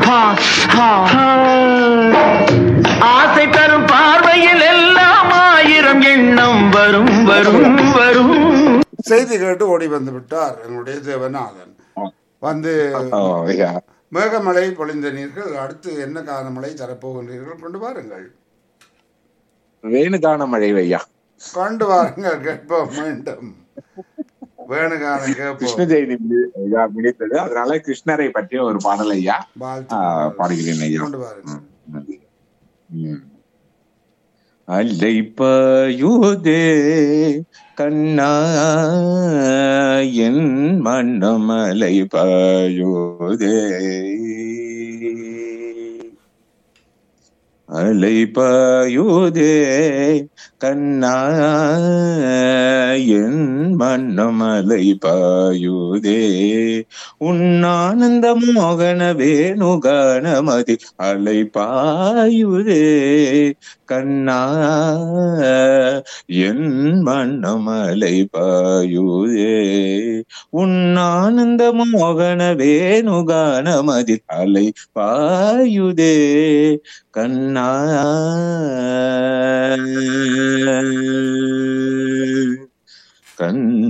ஹா, ஹா. ஆசை தரும் பார்வையில் எல்லாம் ஆயிரம் எண்ணம் வரும் வரும் வரும் செய்தி கேட்டு ஓடி வந்து விட்டார் எங்களுடைய தேவநாதன் வந்து ஓ, ஐயா. மேகமழை பொழிந்த நீர்கள் அடுத்து என்ன காலமழை தரப்போகின்றீர்கள் கொண்டு வாருங்கள் வேணுகான மழை ஐயா கொண்டு வாருங்கள் கேட்போம் மீண்டும் வேணுகானம் கேட்போம் கிருஷ்ண ஜெயந்தி மி- ஐயா முடித்தது அதனால கிருஷ்ணரை பற்றிய ஒரு பாடல் ஐயா ஆ, வாழ்த்து பாடுகிறேன் ஐயா கொண்டு வாருங்கள் ம். அலைப்பாயுதே கண்ணா என் மன்னம் அலைப்பாயுதே அலைப்பாயுதே கண்ணா என் மன்னம் அலைப்பாயுதே உன்னானந்த மோகன வேணுகானமதி அலைப்பாயுதே கண்ணா என் மன்னமலை பாயுதே உன்னானந்த மோகன வேணுகானமதி அலை பாயுதே கண்ணா கண்